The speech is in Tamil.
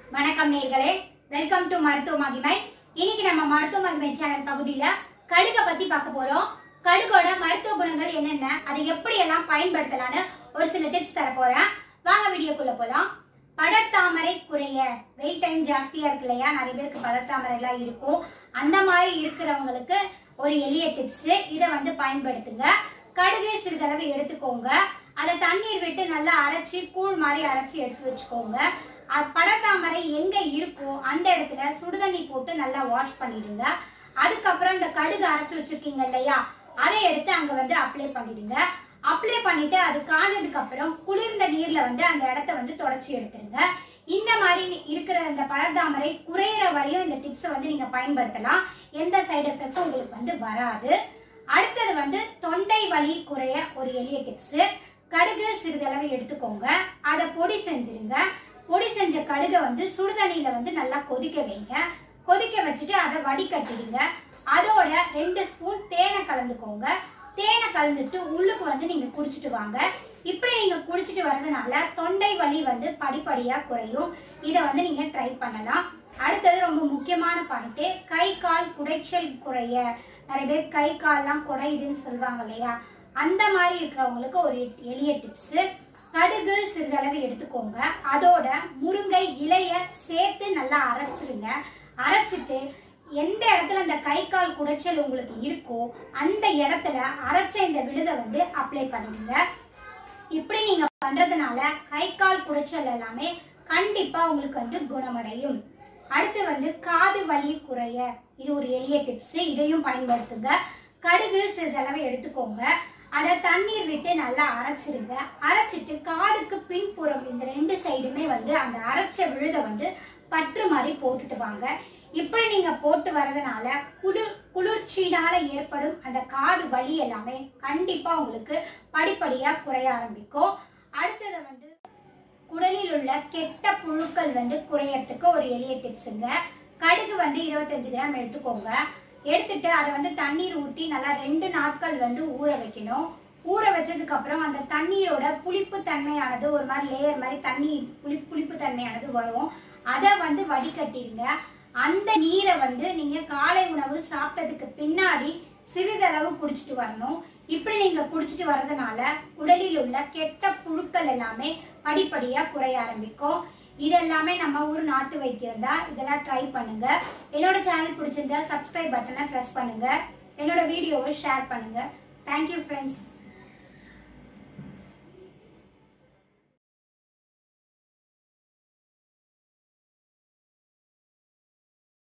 வணக்கம் நேர்களே வெல்கம் டு மருத்துவ மகிமை இன்னைக்கு நம்ம மருத்துவ மகிமை சேனல் பகுதியில கடுகை பத்தி பார்க்க போறோம் கடுகோட மருத்துவ குணங்கள் என்னென்ன அதை எப்படி எல்லாம் பயன்படுத்தலாம்னு ஒரு சில டிப்ஸ் தர போறேன் வாங்க வீடியோக்குள்ள போலாம் படர்தாமரை குறைய வெயில் டைம் ஜாஸ்தியா இருக்கு இல்லையா நிறைய பேருக்கு படர்தாமரை எல்லாம் இருக்கும் அந்த மாதிரி இருக்கிறவங்களுக்கு ஒரு எளிய டிப்ஸ் இதை வந்து பயன்படுத்துங்க கடுகை சிறிதளவு எடுத்துக்கோங்க அதை தண்ணீர் விட்டு நல்லா அரைச்சி கூழ் மாதிரி அரைச்சி எடுத்து வச்சுக்கோங்க அது படர்தாமரை எங்க இருக்கோ அந்த இடத்துல சுடுதண்ணி போட்டு நல்லா வாஷ் பண்ணிடுங்க அதுக்கப்புறம் இந்த கடுகு அரைச்சு வச்சிருக்கீங்க இல்லையா அதை எடுத்து அங்க வந்து அப்ளை பண்ணிடுங்க அப்ளை பண்ணிட்டு அது காஞ்சதுக்கு அப்புறம் குளிர்ந்த நீர்ல வந்து அந்த இடத்த வந்து தொடச்சி எடுத்துருங்க இந்த மாதிரி நி- இருக்கிற இந்த பழத்தாமரை குறையிற வரையும் இந்த டிப்ஸை வந்து நீங்க பயன்படுத்தலாம் எந்த சைடு எஃபெக்ட்ஸும் உங்களுக்கு வந்து வராது அடுத்தது வந்து தொண்டை வலி குறைய ஒரு எளிய டிப்ஸ் கடுகு சிறிதளவு எடுத்துக்கோங்க அதை பொடி செஞ்சிருங்க பொடி செஞ்ச கடுகை வந்து சுடுதண்ணியில வந்து நல்லா கொதிக்க வைங்க கொதிக்க வச்சுட்டு அதை வடிகட்டிடுங்க அதோட ரெண்டு ஸ்பூன் தேனை கலந்துக்கோங்க தேனை கலந்துட்டு உள்ளுக்கு வந்து நீங்க குடிச்சிட்டு வாங்க இப்படி நீங்க குடிச்சிட்டு வரதுனால தொண்டை வலி வந்து படிப்படியா குறையும் இதை வந்து நீங்க ட்ரை பண்ணலாம் அடுத்தது ரொம்ப முக்கியமான பாயிண்ட் கை கால் குடைச்சல் குறைய நிறைய பேர் கை கால்லாம் குறையுதுன்னு சொல்லுவாங்க இல்லையா அந்த மாதிரி இருக்கிறவங்களுக்கு ஒரு எளிய டிப்ஸ் கடுகு சிறிதளவு எடுத்துக்கோங்க அதோட முருங்கை இலைய சேர்த்து நல்லா அரைச்சிருங்க அரைச்சிட்டு எந்த இடத்துல அந்த கை கால் குடைச்சல் உங்களுக்கு இருக்கோ அந்த இடத்துல அரைச்ச இந்த விழுதை வந்து அப்ளை பண்ணிடுங்க இப்படி நீங்க பண்றதுனால கை கால் குடைச்சல் எல்லாமே கண்டிப்பா உங்களுக்கு வந்து குணமடையும் அடுத்து வந்து காது வலி குறைய இது ஒரு எளிய டிப்ஸ் இதையும் பயன்படுத்துங்க கடுகு சிறிதளவு எடுத்துக்கோங்க அதை தண்ணீர் விட்டு நல்லா அரைச்சிருங்க அரைச்சிட்டு காதுக்கு பின்புறம் இந்த ரெண்டு சைடுமே வந்து அந்த அரைச்ச விழுத வந்து பற்று மாதிரி போட்டுட்டு வாங்க இப்படி நீங்க போட்டு வரதுனால குளிர் குளிர்ச்சியினால ஏற்படும் அந்த காது வலி எல்லாமே கண்டிப்பா உங்களுக்கு படிப்படியா குறைய ஆரம்பிக்கும் அடுத்தது வந்து குடலில் உள்ள கெட்ட புழுக்கள் வந்து குறையறதுக்கு ஒரு எளிய டிப்ஸுங்க கடுகு வந்து இருபத்தஞ்சு கிராம் எடுத்துக்கோங்க எடுத்துட்டு அதை வந்து தண்ணீர் ஊற்றி நல்லா ரெண்டு நாட்கள் வந்து ஊற வைக்கணும் ஊற வச்சதுக்கு அப்புறம் அந்த தண்ணீரோட புளிப்பு தன்மையானது ஒரு மாதிரி லேயர் மாதிரி தண்ணி புளி புளிப்பு தன்மையானது வரும் அதை வந்து வடிகட்டிடுங்க அந்த நீரை வந்து நீங்க காலை உணவு சாப்பிட்டதுக்கு பின்னாடி சிறிதளவு குடிச்சிட்டு வரணும் இப்படி நீங்க குடிச்சிட்டு வர்றதுனால உடலில் உள்ள கெட்ட புழுக்கள் எல்லாமே படிப்படியா குறைய ஆரம்பிக்கும் இதெல்லாமே நம்ம ஊர் நாட்டு வைத்தியம் தான் இதெல்லாம் ட்ரை பண்ணுங்க என்னோட சேனல் பிடிச்சிருந்தா சப்ஸ்கிரைப் பட்டனை ப்ரெஸ் பண்ணுங்க என்னோட வீடியோவை ஷேர் பண்ணுங்க தேங்க்யூ ஃப்ரெண்ட்ஸ்